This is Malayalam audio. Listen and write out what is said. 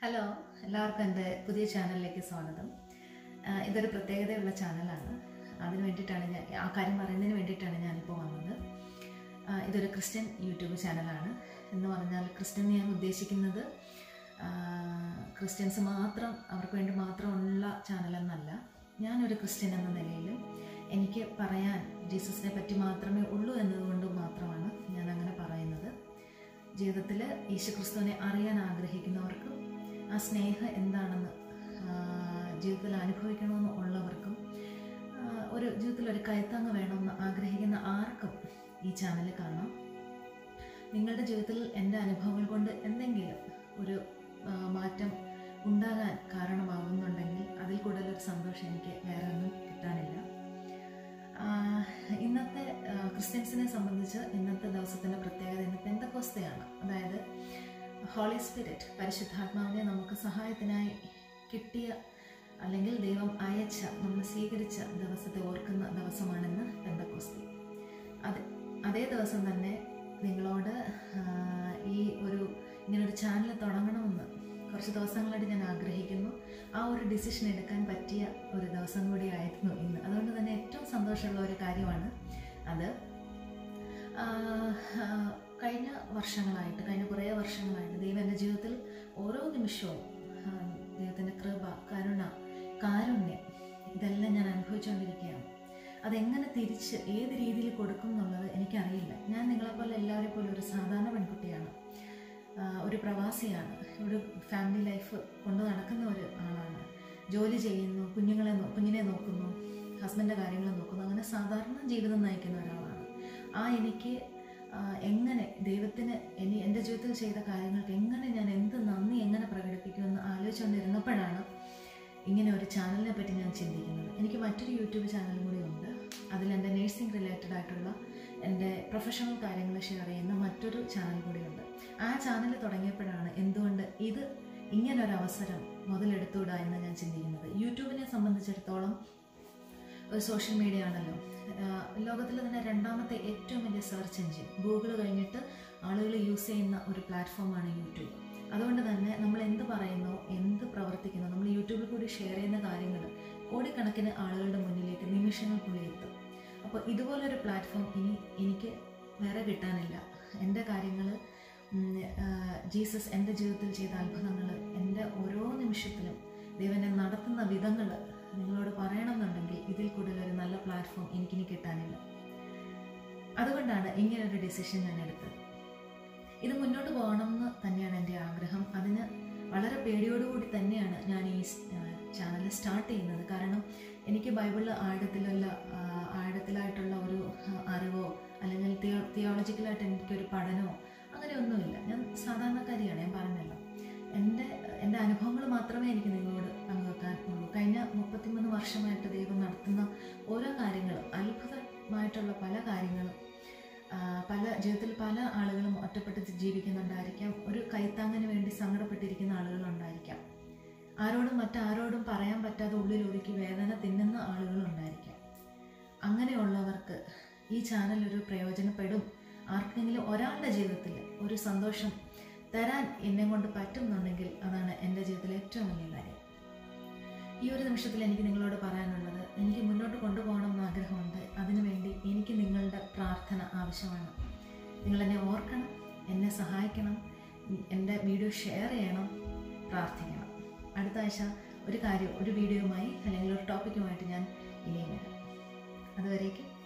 ഹലോ എല്ലാവർക്കും എൻ്റെ പുതിയ ചാനലിലേക്ക് സ്വാഗതം ആ, ഇതൊരു പ്രത്യേകതയുള്ള ചാനലാണ് അതിന് വേണ്ടിയിട്ടാണ് ഞാൻ ആ കാര്യം പറയുന്നതിന് വേണ്ടിയിട്ടാണ് ഞാനിപ്പോൾ വന്നത് ആ, ഇതൊരു ക്രിസ്ത്യൻ യൂട്യൂബ് ചാനലാണ് എന്ന് പറഞ്ഞാൽ ക്രിസ്ത്യൻ ഞാൻ ഉദ്ദേശിക്കുന്നത് ആ, ക്രിസ്ത്യൻസ് മാത്രം അവർക്ക് വേണ്ടി മാത്രമുള്ള ചാനലെന്നല്ല ഞാനൊരു ക്രിസ്ത്യൻ എന്ന നിലയിലും എനിക്ക് പറയാൻ ജീസസിനെ പറ്റി മാത്രമേ ഉള്ളൂ എന്നതുകൊണ്ട് മാത്രമാണ് ഞാൻ അങ്ങനെ പറയുന്നത് ജീവിതത്തിൽ യേശുക്രിസ്തുവിനെ അറിയാൻ ആഗ്രഹിക്കുന്നവർക്കും ആ സ്നേഹം എന്താണെന്ന് ആ, ജീവിതത്തിൽ അനുഭവിക്കണമെന്ന് ഉള്ളവർക്കും ആ, ഒരു ജീവിതത്തിൽ ഒരു കയത്തങ്ങ് വേണമെന്ന് ആഗ്രഹിക്കുന്ന ആർക്കും ഈ ചാനൽ കാണാം നിങ്ങളുടെ ജീവിതത്തിൽ എൻ്റെ അനുഭവങ്ങൾ കൊണ്ട് എന്തെങ്കിലും ഒരു ആ, മാറ്റം ഉണ്ടാകാൻ കാരണമാകുന്നുണ്ടെങ്കിൽ അതിൽ കൂടുതലൊരു സന്തോഷം എനിക്ക് വേറെ ഒന്നും കിട്ടാനില്ല ആ, ഇന്നത്തെ ആ, ക്രിസ്ത്യൻസിനെ സംബന്ധിച്ച് ഇന്നത്തെ ദിവസത്തിൻ്റെ പ്രത്യേകത ഇന്ന് പെന്തക്കോസ്തയാണ് അതായത് ഹോളി സ്പിരിറ്റ് പരിശുദ്ധാത്മാവിനെ നമുക്ക് സഹായത്തിനായി കിട്ടിയ അല്ലെങ്കിൽ ദൈവം അയച്ച നമ്മൾ സ്വീകരിച്ച ദിവസത്തെ ഓർക്കുന്ന ദിവസമാണിന്ന് പെന്തക്കോസ്തി അത് അതേ ദിവസം തന്നെ നിങ്ങളോട് ആ, ഈ ഒരു ഇങ്ങനൊരു ചാനൽ തുടങ്ങണമെന്ന് കുറച്ച് ദിവസങ്ങളായിട്ട് ഞാൻ ആഗ്രഹിക്കുന്നു ആ ഒരു ഡിസിഷൻ എടുക്കാൻ പറ്റിയ ഒരു ദിവസം കൂടി ആയിരുന്നു ഇന്ന് അതുകൊണ്ട് തന്നെ ഏറ്റവും സന്തോഷമുള്ള ഒരു കാര്യമാണ് അത് ആ, ആ, കഴിഞ്ഞ വർഷങ്ങളായിട്ട് കഴിഞ്ഞ കുറേ വർഷങ്ങളായിട്ട് ദൈവം എൻ്റെ ജീവിതത്തിൽ ഓരോ നിമിഷവും ആ, ദൈവത്തിൻ്റെ കൃപ കരുണ കാരുണ്യം ഇതെല്ലാം ഞാൻ അനുഭവിച്ചുകൊണ്ടിരിക്കുകയാണ് അതെങ്ങനെ തിരിച്ച് ഏത് രീതിയിൽ കൊടുക്കും എന്നുള്ളത് എനിക്കറിയില്ല ഞാൻ നിങ്ങളെപ്പോലെ എല്ലാവരെ പോലെ ഒരു സാധാരണ പെൺകുട്ടിയാണ് ആ, ഒരു പ്രവാസിയാണ് ഒരു ഫാമിലി ലൈഫ് കൊണ്ട് നടക്കുന്ന ഒരു ആളാണ് ജോലി ചെയ്യുന്നു കുഞ്ഞുങ്ങളെ നോ- കുഞ്ഞിനെ നോക്കുന്നു ഹസ്ബൻഡിൻ്റെ കാര്യങ്ങൾ നോക്കുന്നു അങ്ങനെ സാധാരണ ജീവിതം നയിക്കുന്ന ഒരാളാണ് ആ എനിക്ക് ആ, എങ്ങനെ ദൈവത്തിന് ഇനി എൻ്റെ ജീവിതത്തിൽ ചെയ്ത കാര്യങ്ങൾക്ക് എങ്ങനെ ഞാൻ എന്ത് നന്ദി എങ്ങനെ പ്രകടിപ്പിക്കുമെന്ന് ആലോചിച്ചുകൊണ്ടിരുന്നപ്പോഴാണ് ഇങ്ങനെ ഒരു ചാനലിനെ പറ്റി ഞാൻ ചിന്തിക്കുന്നത് എനിക്ക് മറ്റൊരു യൂട്യൂബ് ചാനലും കൂടി ഉണ്ട് അതിൽ എൻ്റെ നേഴ്സിംഗ് റിലേറ്റഡ് ആയിട്ടുള്ള എൻ്റെ പ്രൊഫഷണൽ കാര്യങ്ങൾ ഷെയർ ചെയ്യുന്ന മറ്റൊരു ചാനൽ കൂടിയുണ്ട് ആ ചാനൽ തുടങ്ങിയപ്പോഴാണ് എന്തുകൊണ്ട് ഇത് ഇങ്ങനൊരു അവസരം മുതലെടുത്തുകൂടാ എന്ന് ഞാൻ ചിന്തിക്കുന്നത് യൂട്യൂബിനെ സംബന്ധിച്ചിടത്തോളം ഒരു സോഷ്യൽ മീഡിയ ആണല്ലോ ലോകത്തിലെ തന്നെ രണ്ടാമത്തെ ഏറ്റവും വലിയ സെർച്ച് എഞ്ചിൻ ഗൂഗിൾ കഴിഞ്ഞിട്ട് ആളുകൾ യൂസ് ചെയ്യുന്ന ഒരു പ്ലാറ്റ്ഫോമാണ് യൂട്യൂബ് അതുകൊണ്ട് തന്നെ നമ്മൾ എന്ത് പറയുന്നോ എന്ത് പ്രവർത്തിക്കുന്നോ നമ്മൾ യൂട്യൂബിൽ കൂടി ഷെയർ ചെയ്യുന്ന കാര്യങ്ങൾ കോടിക്കണക്കിന് ആളുകളുടെ മുന്നിലേക്ക് നിമിഷങ്ങൾക്കുള്ളിൽ എത്തും അപ്പോൾ ഇതുപോലൊരു പ്ലാറ്റ്ഫോം ഇനി എനിക്ക് വേറെ കിട്ടാനില്ല എൻ്റെ കാര്യങ്ങൾ ജീസസ് എൻ്റെ ജീവിതത്തിൽ ചെയ്ത അത്ഭുതങ്ങൾ എൻ്റെ ഓരോ നിമിഷത്തിലും ദൈവനെ നടത്തുന്ന വിധങ്ങൾ നിങ്ങളോട് പറയണമെന്നുണ്ടെങ്കിൽ ഇതിൽ കൂടുതൽ ഒരു നല്ല പ്ലാറ്റ്ഫോം എനിക്കിനി കിട്ടാനില്ല അതുകൊണ്ടാണ് ഇങ്ങനൊരു ഡിസിഷൻ ഞാൻ എടുത്തത് ഇത് മുന്നോട്ട് പോകണമെന്ന് തന്നെയാണ് എൻ്റെ ആഗ്രഹം അതിന് വളരെ പേടിയോടുകൂടി തന്നെയാണ് ഞാൻ ഈ ചാനൽ സ്റ്റാർട്ട് ചെയ്യുന്നത് കാരണം എനിക്ക് ബൈബിളിൽ ആഴത്തിലുള്ള ആ, ആഴത്തിലായിട്ടുള്ള ഒരു ആ, അറിവോ അല്ലെങ്കിൽ തിയോ തിയോളജിക്കലായിട്ട് എനിക്കൊരു പഠനമോ അങ്ങനെയൊന്നുമില്ല ഞാൻ സാധാരണക്കാരിയാണ് ഞാൻ പറഞ്ഞല്ലോ എൻ്റെ എൻ്റെ അനുഭവങ്ങൾ മാത്രമേ എനിക്ക് നിങ്ങളോട് പങ്കുവെക്കാൻ ഉള്ളൂ കഴിഞ്ഞ മുപ്പത്തിമൂന്ന് വർഷമായിട്ട് ദൈവം നടത്തുന്ന ഓരോ കാര്യങ്ങളും അത്ഭുതമായിട്ടുള്ള പല കാര്യങ്ങളും ആ, പല ജീവിതത്തിൽ പല ആളുകളും ഒറ്റപ്പെട്ട് ജീവിക്കുന്നുണ്ടായിരിക്കാം ഒരു കൈത്താങ്ങിന് വേണ്ടി സങ്കടപ്പെട്ടിരിക്കുന്ന ആളുകളുണ്ടായിരിക്കാം ആരോടും മറ്റാരോടും പറയാൻ പറ്റാതെ ഉള്ളിൽ ഒതുക്കി വേദന തിന്നുന്ന ആളുകളുണ്ടായിരിക്കാം അങ്ങനെയുള്ളവർക്ക് ഈ ചാനൽ ഒരു പ്രയോജനപ്പെടും ആർക്കെങ്കിലും ഒരാളുടെ ജീവിതത്തിൽ ഒരു സന്തോഷം തരാൻ എന്നെ കൊണ്ട് പറ്റുന്നുണ്ടെങ്കിൽ അതാണ് എൻ്റെ ജീവിതത്തിലെ ഏറ്റവും വലിയ കാര്യം ഈ ഒരു നിമിഷത്തിൽ എനിക്ക് നിങ്ങളോട് പറയാനുള്ളത് എനിക്ക് മുന്നോട്ട് കൊണ്ടുപോകണമെന്ന് ആഗ്രഹമുണ്ട് അതിനുവേണ്ടി എനിക്ക് നിങ്ങളുടെ പ്രാർത്ഥന ആവശ്യമാണ് നിങ്ങൾ എന്നെ ഓർക്കണം എന്നെ സഹായിക്കണം എൻ്റെ വീഡിയോ ഷെയർ ചെയ്യണം പ്രാർത്ഥിക്കണം അടുത്ത ആഴ്ച ഒരു കാര്യം ഒരു വീഡിയോയുമായി അല്ലെങ്കിൽ ഒരു ടോപ്പിക്കുമായിട്ട് ഞാൻ ഇനിയും വരാം അതുവരേക്കും